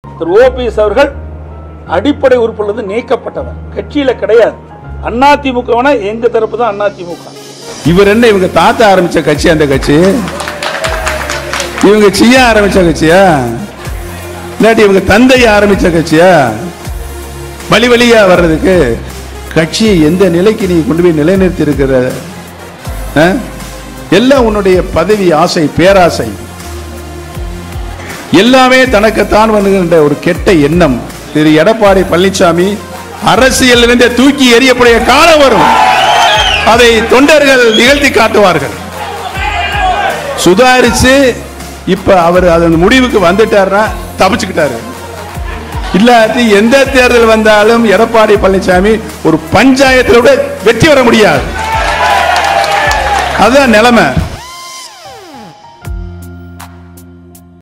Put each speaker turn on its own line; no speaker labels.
திரு OPS அவர்கள் அடிப்படை உறுப்பிலிருந்து நீக்கப்பட்டவர் கட்சியில கிடையாது அதிமுக எங்க தரப்பு தான் அதிமுக
இவர் என்ன இவங்க தாத்தா ஆரம்பிச்ச கட்சி அந்த கட்சி இவங்க செய்ய ஆரம்பிச்ச கட்சியா இல்லாட்டி இவங்க தந்தை ஆரம்பிச்ச கட்சியா வழி வழியா வர்றதுக்கு கட்சியை எந்த நிலைக்கு நீ கொண்டு போய் நிலைநிறுத்தி இருக்கிற ஆ? எல்லாம் உன்னுடைய பதவி ஆசை பேராசை எல்லாமே தனக்குத்தான் வருகின்ற ஒரு கெட்ட எண்ணம் திரு எடப்பாடி பழனிசாமி அரசியலிருந்து தூக்கி எறியக்கூடிய காலம் வரும் அதை தொண்டர்கள் நிகழ்த்தி காட்டுவார்கள் சுதாரிச்சு இப்ப அவர் அதன் முடிவுக்கு வந்துட்டாருன்னா தப்பிச்சுக்கிட்டாரு இல்லாட்டி எந்த தேர்தல் வந்தாலும் எடப்பாடி பழனிசாமி ஒரு பஞ்சாயத்துல கூட வெற்றி வர முடியாது அதுதான் நிலைமை